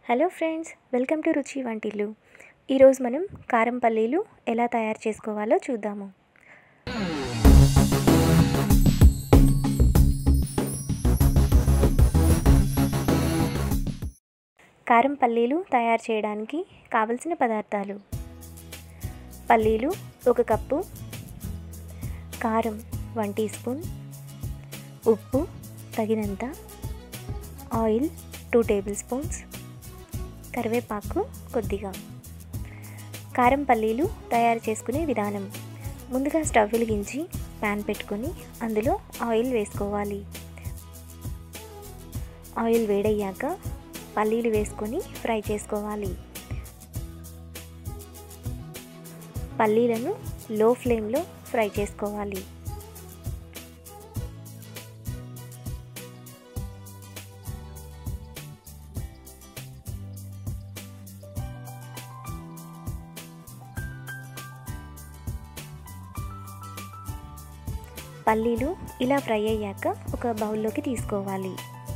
hello friends welcome to రుచి వంటిల్లు ఈరోజు మనం కారం పల్లీలు ఎలా తయారు చేసుకోవాలో చూద్దాము కారం పల్లీలు తయారు చేయడానికి కావలసిన పదార్థాలు పల్లీలు ఒక కప్పు కారం వన్ టీ స్పూన్ ఉప్పు తగినంత ఆయిల్ టూ టేబుల్ స్పూన్స్ కరివేపాకు కొద్దిగా కారం పల్లీలు తయారు చేసుకునే విధానం ముందుగా స్టవ్ వెలిగించి ప్యాన్ పెట్టుకొని అందులో ఆయిల్ వేసుకోవాలి ఆయిల్ వేడయ్యాక పల్లీలు వేసుకొని ఫ్రై చేసుకోవాలి పల్లీలను లో ఫ్లేమ్లో ఫ్రై చేసుకోవాలి పల్లీలు ఇలా ఫ్రై అయ్యాక ఒక బౌల్లోకి తీసుకోవాలి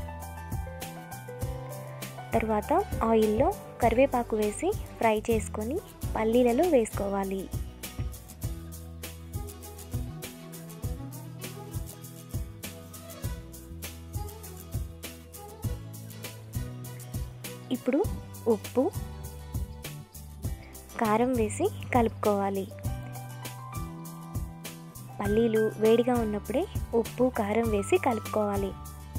తర్వాత ఆయిల్లో కరివేపాకు వేసి ఫ్రై చేసుకొని పల్లీలలో వేసుకోవాలి ఇప్పుడు ఉప్పు కారం వేసి కలుపుకోవాలి పల్లీలు వేడిగా ఉన్నప్పుడే ఉప్పు కారం వేసి కలుపుకోవాలి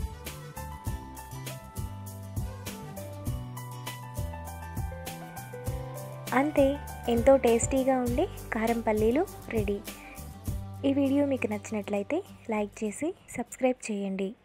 అంతే ఎంతో టేస్టీగా ఉండే కారం పల్లీలు రెడీ ఈ వీడియో మీకు నచ్చినట్లయితే లైక్ చేసి సబ్స్క్రైబ్ చేయండి